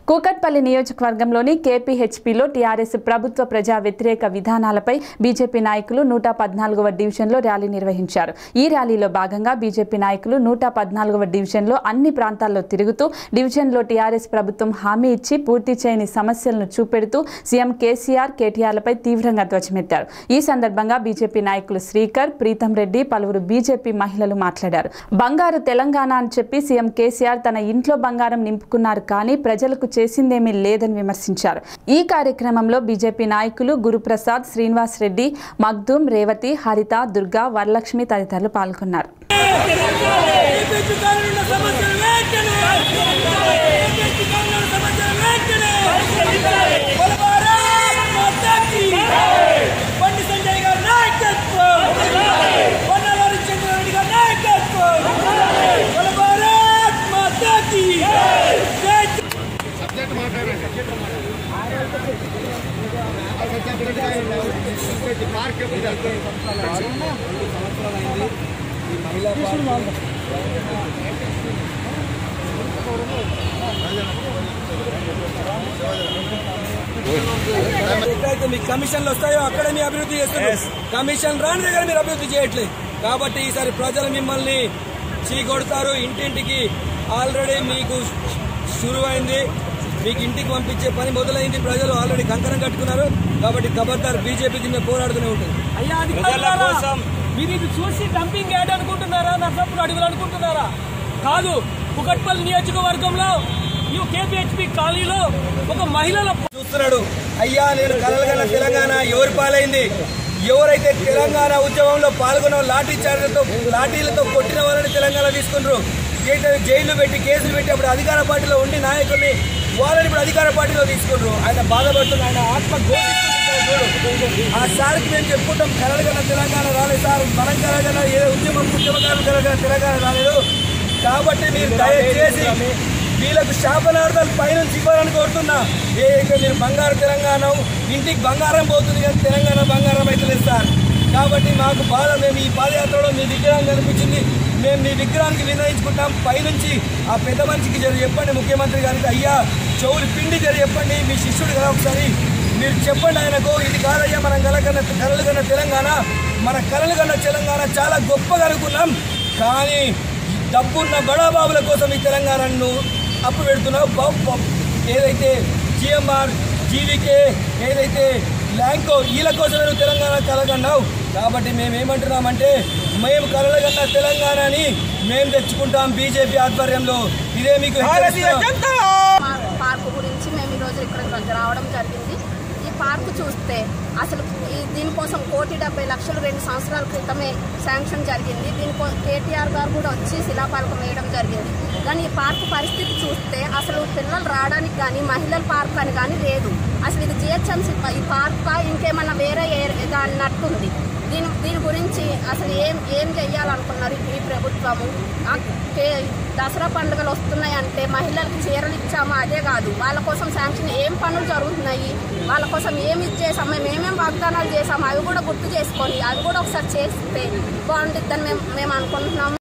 కూకట్పల్లి నియోజకవర్గంలోని కేపీహెచ్పీలో టీఆర్ఎస్ ప్రభుత్వ ప్రజా వ్యతిరేక విధానాలపై బీజేపీ నాయకులు నూట పద్నాలుగవ డివిజన్లో ర్యాలీ నిర్వహించారు ఈ ర్యాలీలో భాగంగా బీజేపీ నాయకులు నూట పద్నాలుగవ డివిజన్లో అన్ని ప్రాంతాల్లో తిరుగుతూ డివిజన్లో టీఆర్ఎస్ ప్రభుత్వం హామీ ఇచ్చి పూర్తి చేయని సమస్యలను చూపెడుతూ సీఎం కేసీఆర్ కేటీఆర్లపై తీవ్రంగా ధ్వజమెత్తారు ఈ సందర్భంగా బీజేపీ నాయకులు శ్రీకర్ ప్రీతం రెడ్డి పలువురు బీజేపీ మహిళలు మాట్లాడారు బంగారు తెలంగాణ అని చెప్పి సీఎం కేసీఆర్ తన ఇంట్లో బంగారం నింపుకున్నారు కానీ ప్రజలకు చేసిందేమీ లేదని విమర్శించారు ఈ కార్యక్రమంలో బీజేపీ నాయకులు గురుప్రసాద్ శ్రీనివాస్ రెడ్డి మగ్దూమ్ రేవతి హరిత దుర్గా వరలక్ష్మి తదితరులు పాల్గొన్నారు ఏపీకారుల సమస్యలు వెంటనే ఏపీకారుల సమస్యలు వెంటనే బలభారత్ మాతాకి బండి సంజయ్ గారి నాయకత్వం వనవారి చంద్రరెడ్డి గారి నాయకత్వం బలభారత్ మాతాకి జై ఎక్కడైతే మీకు కమిషన్లు వస్తాయో అక్కడ మీ అభివృద్ధి చేస్తున్నారు కమిషన్ రాని దగ్గర మీరు అభివృద్ధి చేయట్లేదు కాబట్టి ఈసారి ప్రజలు మిమ్మల్ని చీకొడతారు ఇంటింటికి ఆల్రెడీ మీకు శురువైంది మీకు ఇంటికి పంపించే పని మొదలైంది ప్రజలు ఆల్రెడీ కంకణం కట్టుకున్నారు కాబట్టి ఖబర్దార్ బీజేపీ కింద పోరాడుతూనే ఉంటుంది అయ్యా అధికారులారా, మీరు ఇది చూసి డంపింగ్ యార్డ్ అనుకుంటున్నారా నర్సాపురం అడుగులు అనుకుంటున్నారా కాదు కుకట్పల్లి నియోజకవర్గంలో ఈ కేపీహెచ్పి కాలనీలో ఒక మహిళల చూస్తున్నాడు అయ్యా నేను కలలుగన్న తెలంగాణ ఎవరి పాలైంది ఎవరైతే తెలంగాణ ఉద్యమంలో పాల్గొన్న లాఠీ చార్జీలతో లాఠీలతో కొట్టిన వాళ్ళని తెలంగాణ తీసుకున్నారు అయితే జైలు పెట్టి కేసులు పెట్టి అప్పుడు అధికార పార్టీలో ఉండి నాయకుల్ని వాళ్ళని ఇప్పుడు అధికార పార్టీలో తీసుకున్నారు ఆయన బాధపడుతున్న ఆయన ఆత్మ ఘోషిస్తున్నారు చూడు ఆ సార్కి మేము చెప్పుకుంటాం కలలుగన్న తెలంగాణ రాలేదు సార్ మనం కలగన ఏ ఉద్యమం ఉద్యమకారులు కలగన తెలంగాణ రాలేదు కాబట్టి మీరు దయచేసి వీళ్ళకు శాపనార్థాలు పైనుంచి ఇవ్వాలని కోరుతున్నా ఏదైతే మీరు బంగారు తెలంగాణ ఇంటికి బంగారం పోతుంది కానీ తెలంగాణ బంగారం అయితే లేదు సార్ కాబట్టి మాకు బాధ మేము ఈ పాదయాత్రలో మీ విగ్రహం కనిపించింది మేము మీ విగ్రహానికి వినియోగించుకుంటాం పైనుంచి ఆ పెద్ద మనిషికి జర చెప్పండి ముఖ్యమంత్రి గారికి అయ్యా చెవులు పిండి జర చెప్పండి మీ శిష్యుడు కదా ఒకసారి మీరు చెప్పండి ఆయనకు ఇది కాదయ్యా మనం కలకన్న కలలు కన్న తెలంగాణ మన కలలు కన్న తెలంగాణ చాలా గొప్పగా అనుకున్నాం కానీ డబ్బున్న బడాబాబుల కోసం ఈ తెలంగాణను అప్పు పెడుతున్నావు బాబు బాబు. ఏదైతే జిఎంఆర్ జీవికే ఏదైతే ల్యాంకో వీళ్ళ కోసమే నువ్వు తెలంగాణ కలగన్నావు కాబట్టి మేము ఏమంటున్నామంటే మేము కలగన్న తెలంగాణని మేము తెచ్చుకుంటాం బీజేపీ ఆధ్వర్యంలో ఇదే మీకు హెచ్చరిస్తున్నాం. పార్- పార్కు గురించి మేము ఈరోజు ఇక్కడ రావడం జరిగింది ఈ పార్కు చూస్తే అసలు ఈ దీనికోసం కోటి డెబ్బై లక్షలు రెండు సంవత్సరాల క్రితమే శాంక్షన్ జరిగింది దీనికో కేటీఆర్ గారు కూడా వచ్చి శిలాపాలకం వేయడం జరిగింది కానీ ఈ పార్కు పరిస్థితి చూస్తే అసలు పిల్లలు రావడానికి కానీ మహిళల పార్క్ అని కానీ లేదు అసలు ఇది జిహెచ్ఎంసీ ఈ పార్క్ ఇంకేమన్నా వేరే ఏ- అన్నట్టుంది దీని దీని గురించి అసలు ఏం ఏం చెయ్యాలనుకున్నారు ఈ ప్రభుత్వము ఆ కే- దసరా పండుగలు వస్తున్నాయంటే మహిళలకు చీరలు ఇచ్చాము అదే కాదు వాళ్ళ కోసం శాంక్షన్ ఏం పనులు జరుగుతున్నాయి వాళ్ళ కోసం ఏమి ఇచ్చేసాము మేము ఏమేమి వాగ్దానాలు చేసాము అవి కూడా గుర్తు చేసుకొని అవి కూడా ఒకసారి చేస్తే బాగుంటుందని మేము మేము అనుకుంటున్నాము